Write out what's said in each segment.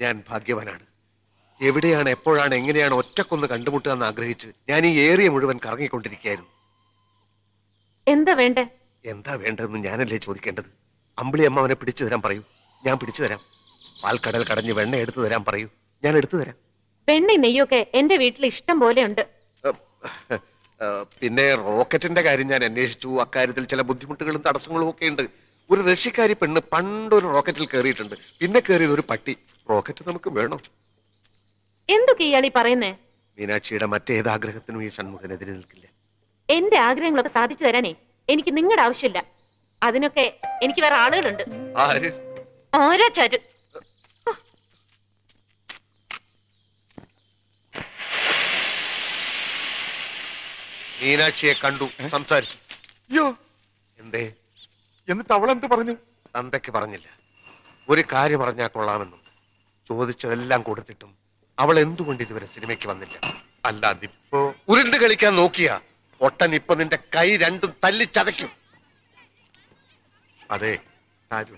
ഞാൻ ഭാഗ്യവാനാണ് എവിടെയാണ് എപ്പോഴാണ് എങ്ങനെയാണ് ഒറ്റക്കൊന്ന് കണ്ടുമുട്ടുക എന്ന് ആഗ്രഹിച്ച് ഞാൻ ഈ ഏറിയ മുഴുവൻ കറങ്ങിക്കൊണ്ടിരിക്കുകയായിരുന്നു എന്താ വേണ്ടേ എന്താ വേണ്ടതെന്ന് ഞാനല്ലേ ചോദിക്കേണ്ടത് അമ്പിളി അമ്മ അവനെ പിടിച്ചു തരാൻ പറയൂ ഞാൻ പിടിച്ചു തരാം പാൽക്കടൽ കടഞ്ഞ് വെണ്ണ എടുത്തു തരാൻ പറയൂ ഞാൻ എടുത്തു തരാം വെണ്ണയും നെയ്യൊക്കെ എന്റെ വീട്ടിൽ ഇഷ്ടം പോലെ ഉണ്ട് ഏഹ്, പിന്നെ റോക്കറ്റിന്റെ കാര്യം ഞാൻ അന്വേഷിച്ചു അക്കാര്യത്തിൽ ചില ബുദ്ധിമുട്ടുകളും തടസ്സങ്ങളും ഒക്കെ ഉണ്ട് ഒരു റഷ്യക്കാരി പെണ്ണ് പണ്ടൊരു റോക്കറ്റിൽ കയറിയിട്ടുണ്ട് പിന്നെ കയറിയത് ഒരു പട്ടി റോക്കറ്റ് നമുക്ക് വേണം എന്തൊക്കെ ഇയാളീ പറയുന്നേ മീനാക്ഷിയുടെ മറ്റേത് ആഗ്രഹത്തിനും ഈ ഷൺമുഖനെതിരെ നിൽക്കില്ല എന്റെ ആഗ്രഹങ്ങളൊക്കെ സാധിച്ചു തരാനേ എനിക്ക് നിങ്ങളുടെ ആവശ്യമില്ല അതിനൊക്കെ എനിക്ക് വേറെ ആളുകളുണ്ട് ആര് ആരാ ചാരു മീനാക്ഷിയെ കണ്ടു സംസാരിച്ചു അയ്യോ എന്തേ എന്നിട്ട് അവൾ എന്ത് പറഞ്ഞു തന്തയ്ക്ക് പറഞ്ഞില്ല ഒരു കാര്യം പറഞ്ഞാൽ കൊള്ളാമെന്നും ചോദിച്ചതെല്ലാം കൊടുത്തിട്ടും അവൾ എന്തുകൊണ്ട് ഇതുവരെ സിനിമയ്ക്ക് വന്നില്ല അല്ല അതിപ്പോ ഉരുണ്ട് കളിക്കാൻ നോക്കിയ ഒട്ടൻ ഇപ്പൊ നിന്റെ കൈ രണ്ടും തല്ലി ചതയ്ക്കും അതെ ആരും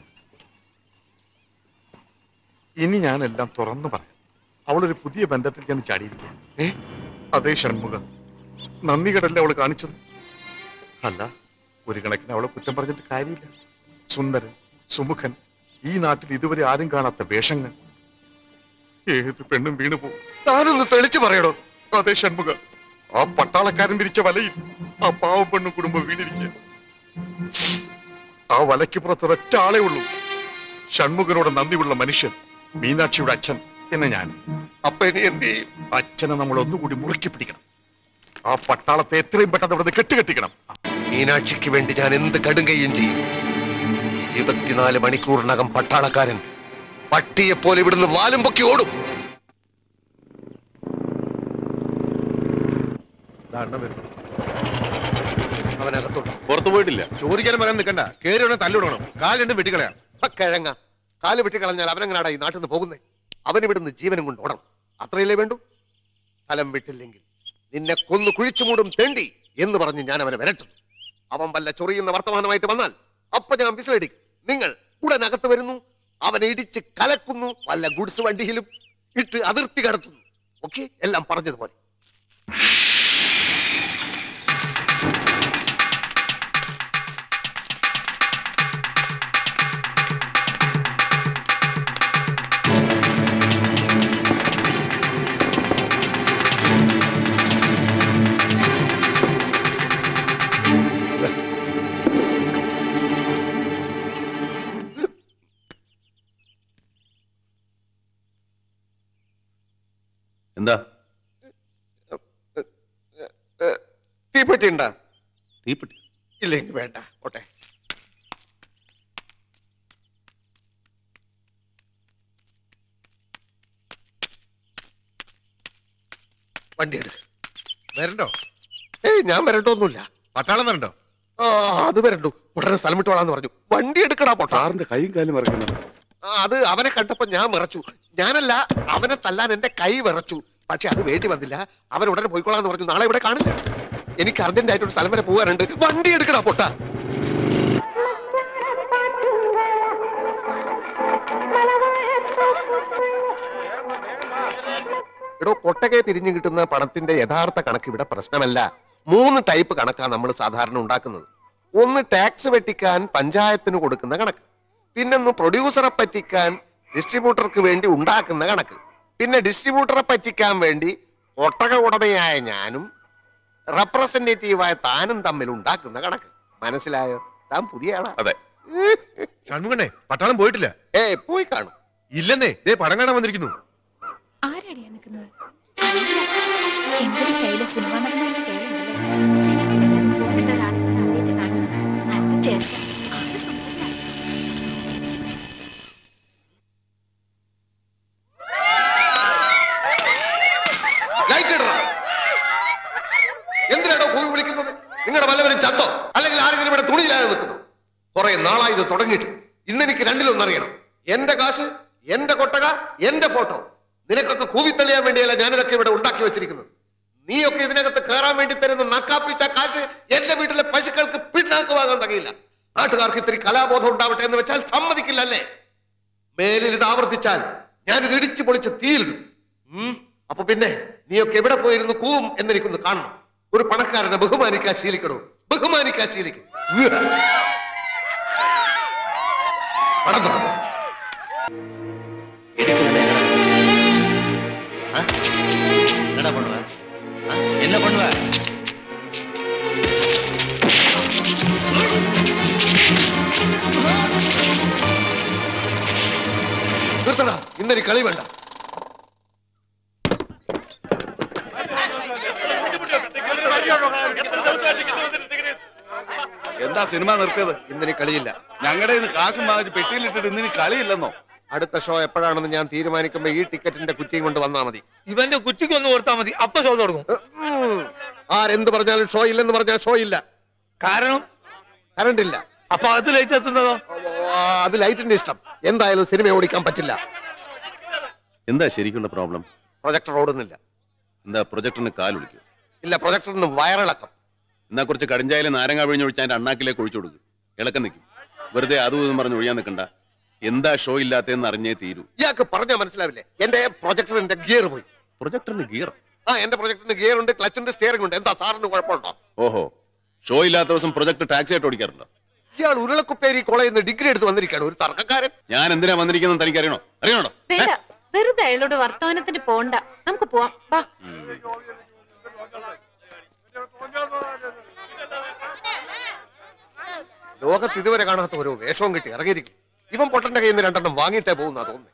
ഇനി ഞാനെല്ലാം തുറന്നു പറയാം അവളൊരു പുതിയ ബന്ധത്തിൽ ഞാൻ ചാടിയിരിക്കുക ഏ അതേ ഷൺമുഖം നന്ദി കടല്ലേ അവള് കാണിച്ചത് അല്ല ഒരു കണക്കിന് അവളെ കുറ്റം പറഞ്ഞിട്ട് കാര്യമില്ല സുന്ദരൻ സുമുഖൻ ഈ നാട്ടിൽ ഇതുവരെ ആരും കാണാത്ത വേഷങ്ങൾ ഏത് പെണ്ണും വീണു പോകും താനൊന്ന് തെളിച്ചു പറയണോ അതെ ഷൺമുഖ ആ പട്ടാളക്കാരൻ വിരിച്ച വലയിൽ ആ പാവ പെണ്ണും കുടുംബം വീണിരിക്കുക ആ വലയ്ക്ക് പുറത്ത് ഒരൊറ്റ ആളേ ഉള്ളൂ ഷൺമുഖനോട് നന്ദിയുള്ള മനുഷ്യൻ മീനാക്ഷിയുടെ അച്ഛൻ എന്ന ഞാൻ അപ്പൊ ഇനി എന്ത് ചെയ്യും അച്ഛനെ നമ്മൾ ഒന്നുകൂടി മുറുക്കി പിടിക്കണം ആ പട്ടാളത്തെ എത്രയും പെട്ടെന്ന് ഇവിടെ കെട്ടുകെട്ടിക്കണം മീനാക്ഷിക്ക് വേണ്ടി ഞാൻ എന്ത് കടുങ്കയും ചെയ്യും ഇരുപത്തിനാല് മണിക്കൂറിനകം പട്ടാളക്കാരൻ പട്ടിയെ പോലെ ഇവിടുന്ന് വാലും പൊക്കി ഓടും അവനകത്തോട്ട് പുറത്തു പോയിട്ടില്ല ചോദിക്കാനും പറയാൻ നിൽക്കണ്ട കേറി ഉടനെ തല്ലിടണം കാല് രണ്ടും വെട്ടിക്കളയാം ആ കിഴങ്ങ കാല് വെട്ടി കളഞ്ഞാൽ അവനെങ്ങനാടാ ഈ നാട്ടിൽ നിന്ന് പോകുന്നേ അവൻ ഇവിടുന്ന് ജീവനും കൊണ്ട് ഓടണം അത്രയല്ലേ വേണ്ടു സ്ഥലം വിട്ടില്ലെങ്കിൽ നിന്നെ കൊന്നു കുഴിച്ചു മൂടും തെണ്ടി എന്ന് പറഞ്ഞ് ഞാൻ അവനെ വരട്ടും അവൻ വല്ല ചൊറിയുന്ന വർത്തമാനമായിട്ട് വന്നാൽ അപ്പൊ ഞാൻ വിസിലടിക്കും നിങ്ങൾ ഉടനകത്ത് വരുന്നു അവനെ ഇടിച്ച് കലക്കുന്നു വല്ല ഗുഡ്സ് വണ്ടിയിലും ഇട്ട് അതിർത്തി കടത്തുന്നു ഓക്കെ എല്ലാം പറഞ്ഞതുപോലെ എന്താ തീപ്പെട്ടി ഉണ്ടാ തീപ്പെട്ടി ഇല്ലെങ്കിൽ വേണ്ട ഓട്ടെ വണ്ടി എടുക്ക് വരണ്ടോ ഏയ് ഞാൻ വരണ്ടോന്നുമില്ല പട്ടാളം വരണ്ടോ ആ അത് വരണ്ടു ഉടനെ സ്ഥലം വിട്ടോളാന്ന് പറഞ്ഞു വണ്ടി എടുക്കടാ പൊട്ടാ സാറിന്റെ കൈയും കാലും മറക്കുന്നുണ്ട് ആ, അത് അവനെ കണ്ടപ്പോ ഞാൻ വിറച്ചു ഞാനല്ല അവനെ തല്ലാൻ എന്റെ കൈ വിറച്ചു പക്ഷെ അത് വേണ്ടി വന്നില്ല അവൻ ഉടനെ പോയിക്കോളാന്ന് പറഞ്ഞു നാളെ ഇവിടെ കാണില്ല എനിക്ക് അർജന്റ് ആയിട്ട് ഒരു സ്ഥലം വരെ പോകാനുണ്ട് വണ്ടി എടുക്കടാ പൊട്ട എടോ കൊട്ടകെ പിരിഞ്ഞു കിട്ടുന്ന പണത്തിന്റെ യഥാർത്ഥ കണക്ക് ഇവിടെ പ്രശ്നമല്ല മൂന്ന് ടൈപ്പ് കണക്കാണ് നമ്മൾ സാധാരണ ഉണ്ടാക്കുന്നത് ഒന്ന് ടാക്സ് വെട്ടിക്കാൻ പഞ്ചായത്തിന് കൊടുക്കുന്ന കണക്ക് പിന്നൊന്ന് പ്രൊഡ്യൂസറെ പറ്റിക്കാൻ ഡിസ്ട്രിബ്യൂട്ടർക്ക് വേണ്ടി ഉണ്ടാക്കുന്ന കണക്ക് പിന്നെ ഡിസ്ട്രിബ്യൂട്ടറെ പറ്റിക്കാൻ വേണ്ടി ഒട്ടക ഉടമയായ ഞാനും റെപ്രസെന്റേറ്റീവായ താനും തമ്മിൽ ഉണ്ടാക്കുന്ന കണക്ക് മനസ്സിലായോ താൻ പുതിയ ആളാ അതെ ഷൺമുഖനെ പട്ടാളം പോയിട്ടില്ല ഏ പോയി കാണും ഇല്ലെന്നേ ദേ പടം കാണാൻ വന്നിരിക്കുന്നു ആരാടിയാ നിൽക്കുന്നത് എന്തൊരു സ്റ്റൈല് സിനിമാ നടന്മാരുടെ സ്റ്റൈലുണ്ടല്ലേ നല്ല ചേർച്ച ആള് സുന്ദരനാ. ലൈറ്റ് ഇടറ എന്തിനാണോ പോയി വിളിക്കുന്നത് നിങ്ങളുടെ വല്ലവരും ചത്തോ അല്ലെങ്കിൽ ആരെങ്കിലും ഇവിടെ തുണിയില്ലാതെ നിൽക്കുന്നു കുറെ നാളായി ഇത് തുടങ്ങിയിട്ട് ഇന്ന് എനിക്ക് രണ്ടിലൊന്നറിയണം എന്റെ കാശ് എന്റെ കൊട്ടക എന്റെ ഫോട്ടോ നിനക്കൊക്കെ കൂവിത്തള്ളിയാൻ വേണ്ടിയല്ല ഞാനിതൊക്കെ ഇവിടെ ഉണ്ടാക്കി വെച്ചിരിക്കുന്നത് നീയൊക്കെ ഇതിനകത്ത് കയറാൻ വേണ്ടി തരുന്ന നക്കാപ്പിച്ച കാശ് എന്റെ വീട്ടിലെ പശുക്കൾക്ക് പിന്നാക്ക് വാങ്ങാൻ തകയില്ല നാട്ടുകാർക്ക് ഇത്തിരി കലാബോധം ഉണ്ടാവട്ടെ എന്ന് വെച്ചാൽ സമ്മതിക്കില്ല അല്ലേ മേലിൽ ഇത് ആവർത്തിച്ചാൽ ഞാനിത് ഇടിച്ചു പൊളിച്ച് തീയിലിടും ഉം. അപ്പൊ പിന്നെ നീയൊക്കെ എവിടെ പോയിരുന്നു കൂവും എന്നെനിക്കൊന്ന് കാണണം ഒരു പണക്കാരനെ ബഹുമാനിക്കാൻ ശീലിക്കണോ ബഹുമാനിക്കാൻ ശീലിക്കും പണം തുടങ്ങും என்னடா பண்ணுவ ஆ? என்ன பண்ணுவ നിർത്തടാ ഇന്നൊരു കളി വേണ്ട എന്താ സിനിമ നിർത്തിയത് ഇന്നൊരു കളിയില്ല ഞങ്ങളുടെ ഇന്ന് കാശും വാങ്ങിച്ച് പെട്ടിയിലിട്ടിട്ട് ഇന്നിനി കളിയില്ലെന്നോ അടുത്ത ഷോ എപ്പോഴാണെന്ന് ഞാൻ തീരുമാനിക്കുമ്പോ ഈ ടിക്കറ്റിന്റെ കുറ്റിയും കൊണ്ട് വന്നാ മതി ഇവന്റെ കുറ്റിക്ക് ഒന്ന് കൊടുത്താൽ മതി അപ്പൊ ഷോ തുടങ്ങും ഉം. ആരെന്ത് പറഞ്ഞാലും ഷോ ഇല്ലെന്ന് പറഞ്ഞാൽ ഷോ ഇല്ല കാരണം കറണ്ട് ഇല്ല അപ്പൊ അത് ലൈറ്റ് എത്തുന്നതോ ആ, അത് ലൈറ്റിന്റെ ഇഷ്ടം എന്തായാലും സിനിമ ഓടിക്കാൻ പറ്റില്ല എന്താ ശരിക്കുള്ള പ്രോബ്ലം പ്രൊജക്ടർ ഓടുന്നില്ല എന്താ പ്രൊജക്ടറിന് കാലൊളിക്കും ഇല്ല പ്രൊജക്ടറിന് വയറിളക്കം എന്നാ കുറച്ച് കടിഞ്ചായാലും നാരങ്ങ പിഴിഞ്ഞൊഴിച്ച് അതിന്റെ അണ്ണാക്കിലേക്ക് ഒഴിച്ചു കൊടുക്കും ഇളക്കം നിൽക്കും വെറുതെ അതും ഇതും പറഞ്ഞ് ഒഴിയാൻ നിൽക്കണ്ട എന്താ ഷോ ഇല്ലാത്തതെന്ന് അറിഞ്ഞേ തീരൂ ഇയാൾക്ക് പറഞ്ഞാൽ മനസ്സിലാവില്ലേ എന്റെ പ്രൊജക്ടറിന്റെ ഗിയർ പോയി പ്രൊജക്ടറിന് ഗിയർ ആ എന്റെ പ്രൊജക്ടറിന് ഗിയർ ഉണ്ട് ക്ലച്ചിന്റെ സ്റ്റിയറിംഗ് ഉണ്ട് എന്താ സാറിന് കുഴപ്പമുണ്ടോ ഓഹോ ഷോ ഇല്ലാത്ത ദിവസം പ്രൊജക്ട് ടാക്സി ആയിട്ട് ഓടിക്കാറുണ്ടോ ഇയാൾ ഉരുളക്കുപ്പേരി കോളേജിൽ നിന്ന് ഡിഗ്രി എടുത്ത് വന്നിരിക്കുകയാണ് ഒരു തർക്കക്കാരൻ ഞാൻ എന്തിനാ വന്നിരിക്കുന്നത് തനിക്ക് അറിയണോ അറിയണോ വേണ്ട വെറുതെ അയാളോട് വർത്തമാനത്തിന് പോണ്ട നമുക്ക് പോവാം വാ ലോകത്ത് ഇതുവരെ കാണാത്ത ഓരോ വേഷവും കിട്ടി ഇറങ്ങിയിരിക്കും ഇവൻ പൊട്ടന്റെ കയ്യിൽ നിന്ന് രണ്ടെണ്ണം വാങ്ങിയിട്ടേ പോകുന്ന തോന്നുന്നു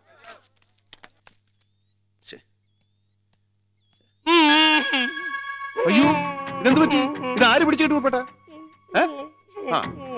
അയ്യോ ഇതെന്ത് പറ്റി ഇത് ആര് പിടിച്ചിട്ട് പോപ്പെട്ട ആ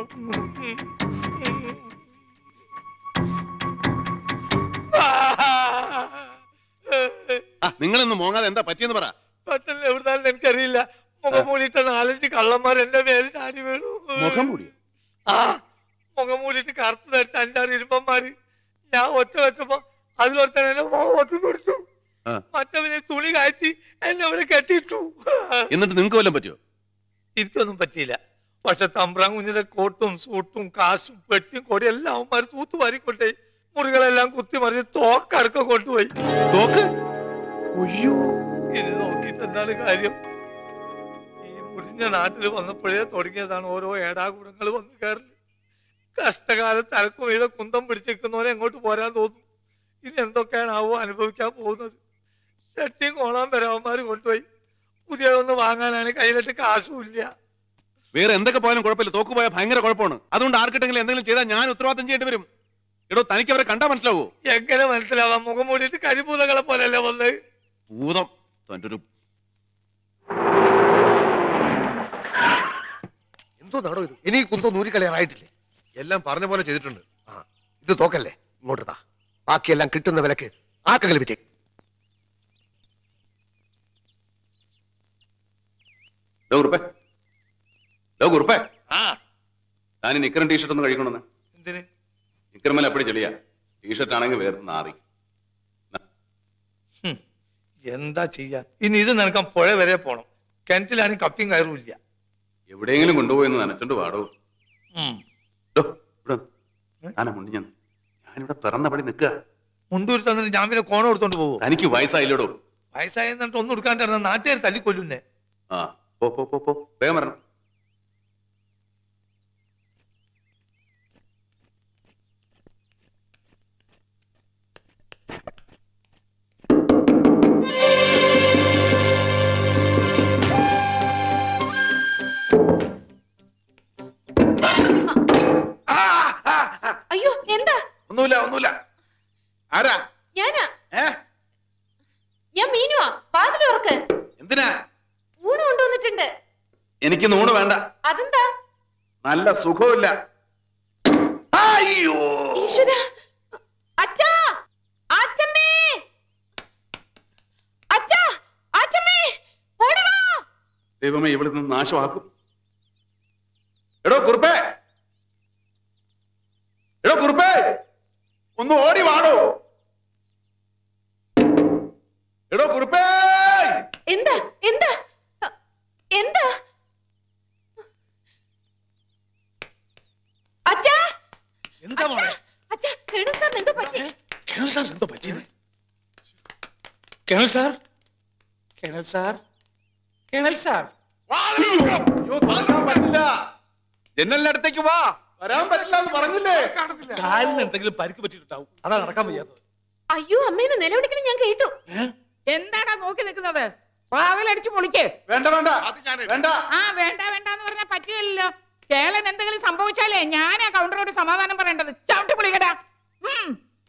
ആ, നിങ്ങളൊന്ന് മോങ്ങാതെ എന്താ പറ്റിയെന്ന് പറ പെട്ടെന്ന് എവിടുന്നാലും എനിക്കറിയില്ല മുഖം മൂടിയിട്ട് നാലഞ്ച് കള്ളന്മാർ എന്റെ മേലെ ചാടി വീണു മുഖം മൂടിയോ ആ മുഖം മൂടിയിട്ട് കറുത്ത് ധരിച്ച അഞ്ചാറ് ഇരുമ്പന്മാര് ഞാൻ ഒച്ച വെച്ചപ്പോ അതിലൊരുത്തൻ എന്നെ ഒത്തു പിടിച്ചു ആ. മറ്റവനെ തുണി കാച്ചി എന്നെ അവിടെ കെട്ടിയിട്ടു എന്നിട്ട് നിങ്ങൾക്ക് വല്ലതും പറ്റിയോ എനിക്കൊന്നും പറ്റിയില്ല പക്ഷെ തമ്പ്രാൻ കുഞ്ഞിന്റെ കോട്ടും സൂട്ടും കാശും പെട്ടിയും കൊടിയും എല്ലാം അവന്മാർ തൂത്തു വാരിക്കൊണ്ടേ മുറികളെല്ലാം കുത്തി മറിച്ച് തോക്കടക്കം കൊണ്ടുപോയി തോക്ക് ഒയ്യോ ഇത് നോക്കിയിട്ട് എന്താണ് കാര്യം ഈ മുടിഞ്ഞ നാട്ടിൽ വന്നപ്പോഴേ തുടങ്ങിയതാണ് ഓരോ ഏടാകൂടങ്ങൾ വന്ന് കയറല് കഷ്ടകാലത്ത് അലക്കും ചെയ്ത കുന്തം പിടിച്ചിരിക്കുന്നവരെ എങ്ങോട്ട് പോരാൻ തോന്നുന്നു ഇനി എന്തൊക്കെയാണ് ആവോ അനുഭവിക്കാൻ പോകുന്നത് ഷട്ടിയും കോളാൻ വരാവന്മാര് കൊണ്ടുപോയി പുതിയതൊന്ന് വാങ്ങാനാണ് കയ്യിലിട്ട് കാശും ഇല്ല വേറെ എന്തൊക്കെ പോയാലും കുഴപ്പമില്ല തോക്ക് പോയാൽ ഭയങ്കര കുഴപ്പമാണ് അതുകൊണ്ട് ആർക്കിട്ടെങ്കിലും എന്തെങ്കിലും ചെയ്താൽ ഞാൻ ഉത്തരവാദിത്തം ചെയ്യേണ്ടി വരും എടോ തനിക്ക് അവരെ കണ്ടാ മനസ്സിലാവോ എങ്ങനെ മനസ്സിലാവാം മുഖം മൂടിയിട്ട് കരിപൂതകളെ പോലെയല്ലേ വന്നത് ഭൂതം തന്റെ ഒരു എന്തോ നാടോ ഇത് ഇനി ഈ കുന്തോ നൂരിക്കളയാറായിട്ടില്ലേ എല്ലാം പറഞ്ഞ പോലെ ചെയ്തിട്ടുണ്ട് ആ ഇത് തോക്കല്ലേ ഇങ്ങോട്ട് താ ബാക്കിയെല്ലാം കിട്ടുന്ന വിലക്ക് ആക്കകൽ വിറ്റേ ലോ കുറുപ്പേ ലോ കുറുപ്പേ ആ ഞാൻ നിക്കറും ടീഷർട്ട് ഒന്ന് കഴിക്കണമെന്ന് എന്തിന് നിക്കറുമല്ല എപ്പോഴും ചെളിയാ ടീഷർട്ട് ആണെങ്കിൽ വേർത്ത് നാറി ഹും, എന്താ ചെയ്യാ ഇനി ഇത് നനക്കാൻ പുഴ വരെ പോണം കിണറ്റിലാണെങ്കിൽ കപ്പിയും കയറും ഇല്ല എവിടെയെങ്കിലും കൊണ്ടുപോയെന്ന് നനച്ചോണ്ട് പാടോ ഉം. ലോ ഇവിടെ ഞാനാ മുണ്ടി ഞാൻ ഞാനിവിടെ പിറന്ന പടി നിൽക്കുക മുണ്ടൂർ തന്നിട്ട് ഞാൻ പിന്നെ കോണം എടുത്തോണ്ട് പോകും തനിക്ക് വയസ്സായില്ലടോ വയസ്സായ എന്നിട്ട് ഒന്നും എടുക്കാണ്ടിരുന്ന നാട്ടുകാർ തല്ലിക്കൊല്ലുന്നേ ആ പോ പോ പോ പോ വേഗം വരണം അയ്യോ എന്താ ഒന്നുമില്ല ഒന്നുമില്ല ആരാ ഞാനാ ഏ ഞാൻ മീനുവാ വാതിൽ ഉറക്ക് എന്തിനാ ഊണ് കൊണ്ടുവന്നിട്ടുണ്ട് എനിക്ക് നൂണ് വേണ്ട അതെന്താ നല്ല സുഖമില്ല അയ്യോ ഈശ്വര അച്ഛാ ആച്ചമ്മേ അച്ഛാ ആച്ചമ്മേ ഓടി വാ ദൈവമേ ഇവിടെ നിന്ന് നാശമാക്കും എടോ കുറുപ്പേ എടോ കുറുപ്പേ ഒന്ന് ഓടി വാടോ എടോ കുറുപ്പേ എന്താ എന്താ അ, എന്താ അച്ഛാ എന്താ മോളെ അച്ഛാ കേണു സാറിന് എന്താ പറ്റി ക്യാൻസർ എന്തോ പറ്റിയത് colonel sir colonel sir colonel sir ജനലിന്റെ അടുത്തേക്ക് വാ വരാൻ പറ്റില്ല എന്ന് പറഞ്ഞില്ലേ കാലിന് എന്തെങ്കിലും പരിക്ക് പറ്റിയിട്ടുണ്ടാവും അതാ നടക്കാൻ വയ്യാത്തത് അയ്യോ അമ്മേന്ന് നിലവിളിക്കണം ഞാൻ കേട്ടു എന്താടാ നോക്കി നിൽക്കുന്നത് വാതിലടിച്ച് പൊളിക്ക് വേണ്ട വേണ്ട വേണ്ട ആ വേണ്ട വേണ്ട എന്ന് പറഞ്ഞാൽ പറ്റുകയില്ലല്ലോ കേളൻ എന്തെങ്കിലും സംഭവിച്ചാലേ ഞാനാ കൗണ്ടറോട് സമാധാനം പറയേണ്ടത് ചവിട്ടി പൊളിക്കടാ ഉം.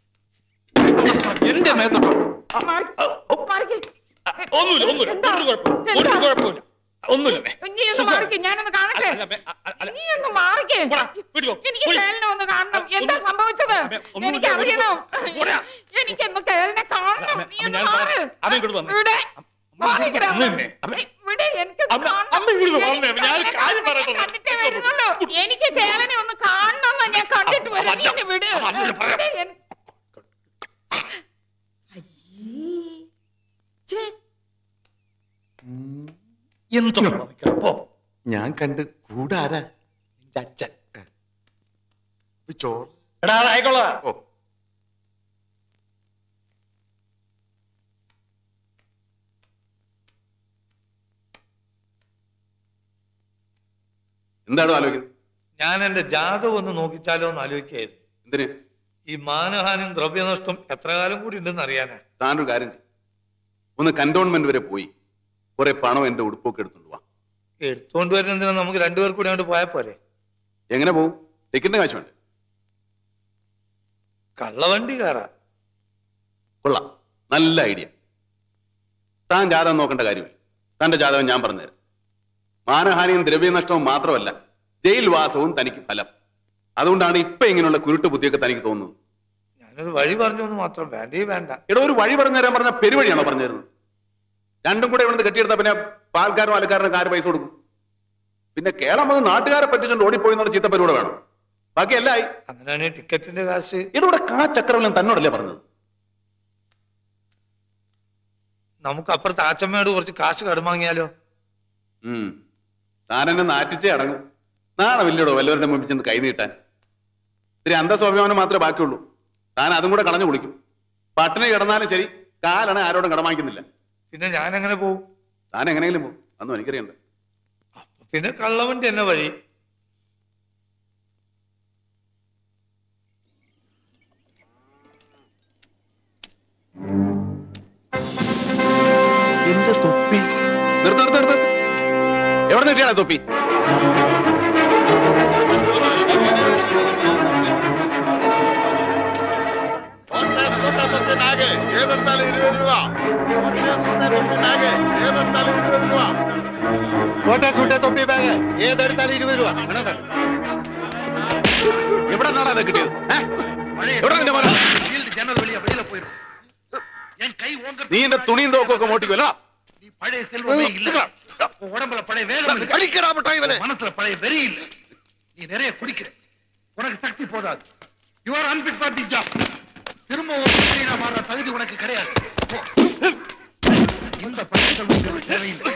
എന്റെ മേത്തോട്ടോ മാറി- മാറിക്ക്. ഒന്നുമില്ല ഒന്നുമില്ല എന്താ? ഒരു കുഴപ്പം ഒരു എന്താ? കുഴപ്പമില്ല ഒന്നുമില്ല മേ. നീ ഒന്ന് മാറിക്ക് ഞാനൊന്ന് കാണട്ടെ അല്ല, മേ, അ- അല്ല. നീ ഒന്ന് മാറിക്ക് പോടാ, വിടുവോ? എനിക്ക് പോയി. കേളിനെ ഒന്ന് കാണണം അ, എന്താ ഒന്ന് സംഭവിച്ചത് അമ്മേ, ഒന്നുമില്ല, എനിക്ക് അറിയണം ഒരു- പോടാ. എനിക്കൊന്ന് കേളിനെ കാണണം അമ്മേ, നീ അമ്മേ, ഒന്ന് ഞാൻ മാറ് പറയാം. അമ്മേ, ഇങ്ങോട്ട് വന്നേ. ഇവിടെ അമ്മേ, മാറിക്കടാ. അമ്മേ, അമ്മേ, അമ്മേ. ഏയ്, ഇവിടെ എനിക്കൊന്ന് അമ്മേ, കാണണം. അമ്മേ, ഇങ്ങോട്ട് വന്നേ. എനിക്ക് ഞാൻ ഒരു കാര്യം കേളിനെ പറയട്ടെ. കണ്ടിട്ടേ വരുന്നുള്ളൂ എനിക്ക് കേളനെ ഒന്ന് കാണണം ഞാൻ കണ്ടിട്ട് വരാം നീ എന്നെ വിട് അതല്ല പറയാം. ഇവിടെ എൻ- അയ്യേ. ഛേ, എന്തോ നിൽക്കണം പോ ഞാൻ കണ്ട് കൂടാരാ നിന്റെ അച്ഛൻ ചോറ് എടാ ആയിക്കോളാം ഓ എന്താണോ ആലോചിക്കുന്നത് ഞാൻ എന്റെ ജാതകം ഒന്ന് നോക്കിച്ചാലോ എന്ന് ആലോചിക്കായിരുന്നു എന്തിന് ഈ മാനഹാനിയും ദ്രവ്യനഷ്ടം എത്ര കാലം കൂടി ഉണ്ടെന്ന് അറിയാനാ താനൊരു കാര്യം ചെയ്യ്. ഒന്ന് കന്റോൺമെന്റ് വരെ പോയി കുറെ പണം എന്റെ ഉടുപ്പൊക്കെ എടുത്തോണ്ട് വാ എടുത്തോണ്ട് വരുന്നതിന് നമുക്ക് രണ്ടുപേർ കൂടി അങ്ങോട്ട് പോയാൽ പോരെ എങ്ങനെ പോകും ടിക്കറ്റിന്റെ കാശ് വേണ്ടേ കള്ളവണ്ടി കയറാ കൊള്ളാം നല്ല ഐഡിയ താൻ ജാതകം നോക്കേണ്ട കാര്യമില്ല തന്റെ ജാതകം ഞാൻ പറഞ്ഞുതരാം മാനഹാനിയും ദ്രവ്യനഷ്ടവും മാത്രമല്ല ജയിൽ വാസവും തനിക്ക് ഫലം അതുകൊണ്ടാണ് ഇപ്പൊ ഇങ്ങനെയുള്ള കുരുട്ട് ബുദ്ധിയൊക്കെ തനിക്ക് തോന്നുന്നത് ഞാനൊരു വഴി പറഞ്ഞു എന്ന് മാത്രം വേണ്ടേ വേണ്ട എടോ ഒരു വഴി പറഞ്ഞു തരാൻ പറഞ്ഞ പെരുവഴിയാണോ പറഞ്ഞു തരുന്നത് രണ്ടും കൂടെ ഇവിടുന്ന് കെട്ടിയെടുത്താ പിന്നെ പാൽക്കാരും അലക്കാരനും കാര് പൈസ കൊടുക്കും പിന്നെ കേരളം വന്ന് നാട്ടുകാരെ പറ്റിച്ചുകൊണ്ട് ഓടിപ്പോയി എന്നുള്ള ചീത്ത പരിപാടി വേണം ബാക്കി എല്ലായി അങ്ങനെയാണെങ്കിൽ ടിക്കറ്റിന്റെ കാശ് ഇതിവിടെ കാ ചക്രവലം തന്നോടല്ലേ പറഞ്ഞത് നമുക്ക് അപ്പുറത്ത് ആച്ചമ്മയോട് കുറച്ച് കാശ് കടമാങ്ങിയാലോ ഉം താൻ എന്നെ നാറ്റിച്ചേ അടങ്ങും നാളെ വലിയടോ വല്ലവരുടെ മുമ്പിൽ ചെന്ന് കൈ നീട്ടാൻ ഇത്തിരി അന്തസ്വാഭിമാനം മാത്രമേ ബാക്കിയുള്ളൂ താൻ അതും കൂടെ കളഞ്ഞു കുളിക്കും പട്ടിണി കിടന്നാലും ശരി കാലാണ് ആരോടും കടമാക്കുന്നില്ല പിന്നെ ഞാൻ എങ്ങനെ പോകും താൻ എങ്ങനെയെങ്കിലും പോകും അന്നും എനിക്കറിയണ്ട പിന്നെ കള്ളവണ്ടി എന്നെ വഴി എന്റെ തൊപ്പി നിർത്ത് നിർത്ത് നിർത്ത് എവിടെ നിട്ടിയാണ് തൊപ്പി ഏതെടുത്താലും ഇരുപത് രൂപ ഏതെടുത്താലും ഇരുപത് രൂപ കോട്ട സൂട്ടെ തൊപ്പി ബാഗ് ഏതെടുത്താലും ഇരുപത് രൂപ എവിടെ നിന്നാണ് അത് കിട്ടിയത് ഏ? എവിടെ നിന്റെ മോനെ? ஜன்னல் வழியா வெளியில போயிரும் என் கை ஓங்க നീ എന്റെ തുണിയും തോക്കും ഒക്കെ മോട്ടിക്കുമല്ലോ நீ பழைய செல்வமே இல்ல உன் உடம்புல பழைய வேகம் இல்ல കളിക്കടാ ഇവനെ உன் மனசுல பழைய வெறி இல்ல நீ நிறைய குடிக்கிற உனக்கு சக்தி போதாது you are unfit for the job திரும்ப ஒரு மனிதனா மாற தகுதி உனக்கு கிடையாது போ. இந்த பழக்கங்கள் உங்களுக்கு தேவையில்லை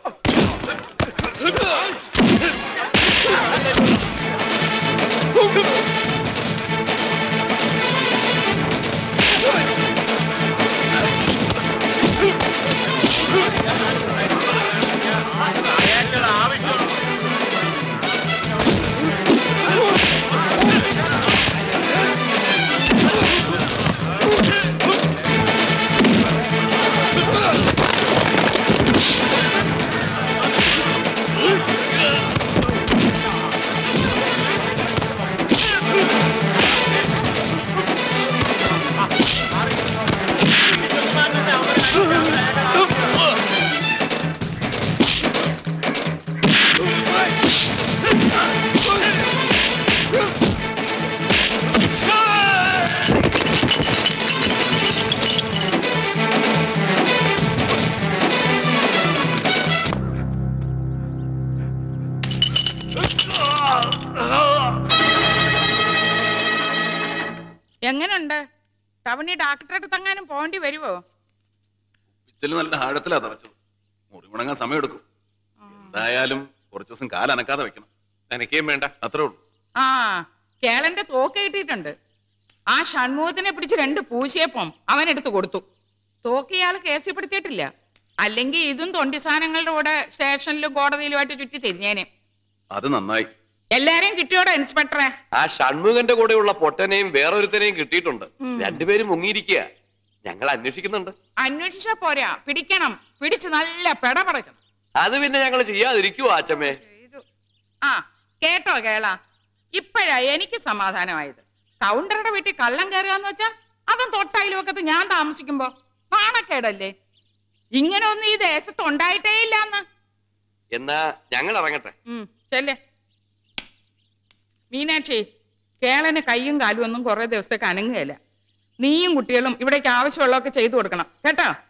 എങ്ങനുണ്ട് ടവണി ഡാക്ടറെ അടുത്തെങ്ങാനും പോകേണ്ടി വരുവോ പിച്ചല് നല്ല ആഴത്തിലാ തറച്ചത് മുറി ഉണങ്ങാൻ സമയമെടുക്കും എന്തായാലും കുറച്ചു ദിവസം കാലനക്കാതെ വെക്കണം നനയ്ക്കുകയും വേണ്ട അത്രേ ഉള്ളൂ ആ കേളന്റെ തോക്ക് കിട്ടിയിട്ടുണ്ട് ആ ഷൺമുഖത്തിനെ പിടിച്ച് രണ്ട് പൂശിയപ്പം അവൻ എടുത്തു കൊടുത്തു തോക്കിയാൾ കേസിൽപ്പെടുത്തിയിട്ടില്ല അല്ലെങ്കിൽ ഇതും തൊണ്ടി സാധനങ്ങളുടെ കൂടെ സ്റ്റേഷനിലും കോടതിയിലുമായിട്ട് ചുറ്റി തിരിഞ്ഞേനെ അത് നന്നായി എല്ലാരെയും കിട്ടിയോടെ ഇൻസ്പെക്ടറെ ആ ഷൺമുഖന്റെ കൂടെയുള്ള പൊട്ടനെയും വേറൊരുത്തനെയും കിട്ടിയിട്ടുണ്ട് രണ്ടുപേരും മുങ്ങിയിരിക്കുക ഞങ്ങൾ അന്വേഷിക്കുന്നുണ്ട് അന്വേഷിച്ചാ പോരാ പിടിക്കണം പിടിച്ച് നല്ല പെട പറക്കണം അത് പിന്നെ ഞങ്ങൾ ചെയ്യാതിരിക്കുവോ അച്ഛമ്മേ ആ കേട്ടോ കേള ഇപ്പോഴാ എനിക്ക് സമാധാനമായത് കൗണ്ടറുടെ വീട്ടിൽ കള്ളം കയറുകയെന്ന് വെച്ചാ അതും തൊട്ടയിലുമൊക്കത്ത് ഞാൻ താമസിക്കുമ്പോ നാണക്കേടല്ലേ ഇങ്ങനെ ഒന്നും ഈ ദേശത്ത് ഉണ്ടായിട്ടേ ഇല്ലാന്ന് എന്നാ ഞങ്ങൾ ഇറങ്ങട്ടെ ഉം, ചെല്ല് മീനാക്ഷി കേളന് കൈയും കാലും ഒന്നും കുറെ ദിവസത്തേക്ക് അനങ്ങുകയില്ല നീയും കുട്ടികളും ഇവിടേക്ക് ആവശ്യമുള്ളതൊക്കെ ചെയ്തു കൊടുക്കണം കേട്ടോ